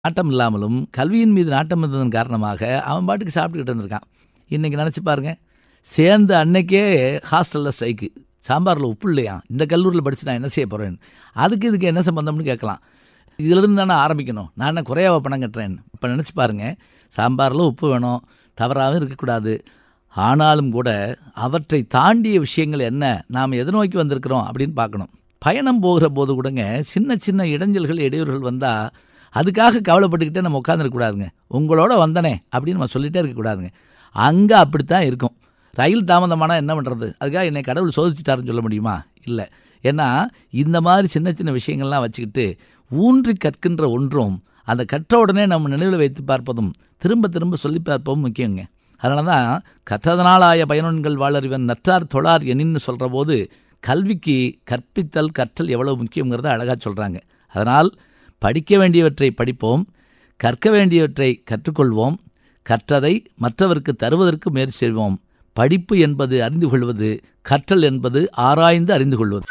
நாட்டம் இல்லாமலும் கல்வியின் மீது நாட்டம் இருந்ததன் காரணமாக அவன் பாட்டுக்கு சாப்பிட்டுக்கிட்டு இருந்திருக்கான் இன்றைக்கி நினச்சி பாருங்க சேர்ந்த அன்னைக்கே ஹாஸ்டலில் ஸ்ட்ரைக்கு சாம்பாரில் உப்பு இல்லையா இந்த கல்லூரியில் படித்து நான் என்ன செய்ய போகிறேன் அதுக்கு இதுக்கு என்ன சம்பந்தம்னு கேட்கலாம் இதிலிருந்து தானே ஆரம்பிக்கணும் நான் என்ன குறையாவ பணம் கட்டுறேன் இப்போ நினச்சி பாருங்கள் சாம்பாரில் உப்பு வேணும் தவறாகவும் இருக்கக்கூடாது ஆனாலும் கூட அவற்றை தாண்டிய விஷயங்கள் என்ன நாம் எதை நோக்கி வந்திருக்கிறோம் அப்படின்னு பார்க்கணும் பயணம் போகிற போது கூடங்க சின்ன சின்ன இடைஞ்சல்கள் இடையூறுகள் வந்தால் அதுக்காக கவலைப்பட்டுக்கிட்டே நம்ம உட்காந்துருக்கக்கூடாதுங்க உங்களோட வந்தனே அப்படின்னு நம்ம சொல்லிகிட்டே இருக்கக்கூடாதுங்க அங்கே அப்படித்தான் இருக்கும் ரயில் தாமதமானால் என்ன பண்ணுறது அதுக்காக என்னை கடவுள் சோதிச்சிட்டாருன்னு சொல்ல முடியுமா இல்லை ஏன்னா இந்த மாதிரி சின்ன சின்ன விஷயங்கள்லாம் வச்சுக்கிட்டு ஊன்றி கற்கின்ற ஒன்றும் அந்த கற்ற உடனே நம்ம நினைவில் வைத்து பார்ப்பதும் திரும்ப திரும்ப சொல்லி பார்ப்பதும் முக்கியங்க அதனால தான் கற்றதனாலாய பயனன்கள் வாழறிவன் நற்றார் தொழார் எனின்னு சொல்கிற போது கல்விக்கு கற்பித்தல் கற்றல் எவ்வளவு முக்கியங்கிறத அழகாக சொல்கிறாங்க அதனால் படிக்க வேண்டியவற்றை படிப்போம் கற்க வேண்டியவற்றை கற்றுக்கொள்வோம் கற்றதை மற்றவருக்கு தருவதற்கு முயற்சி செய்வோம் படிப்பு என்பது அறிந்து கொள்வது கற்றல் என்பது ஆராய்ந்து அறிந்து கொள்வது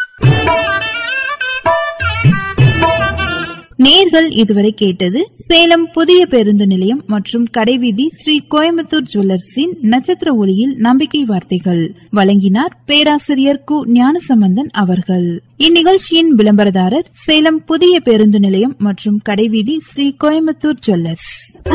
நேர்கள் இதுவரை கேட்டது சேலம் புதிய பேருந்து நிலையம் மற்றும் கடைவீதி ஸ்ரீ கோயம்புத்தூர் ஜுவல்லர்ஸின் நட்சத்திர ஒளியில் நம்பிக்கை வார்த்தைகள் வழங்கினார் பேராசிரியர் கு ஞானசம்பந்தன் அவர்கள் இந்நிகழ்ச்சியின் விளம்பரதாரர் சேலம் புதிய பேருந்து நிலையம் மற்றும் கடைவீதி ஸ்ரீ கோயம்புத்தூர் ஜுவல்லர்ஸ்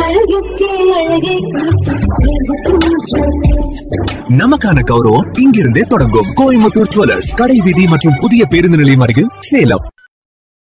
நமக்கான கௌரவம் இங்கிருந்தே தொடங்கும் கோயம்புத்தூர் ஜுவல்லர்ஸ் கடை வீதி மற்றும் புதிய பேருந்து நிலையம் அருகில் சேலம்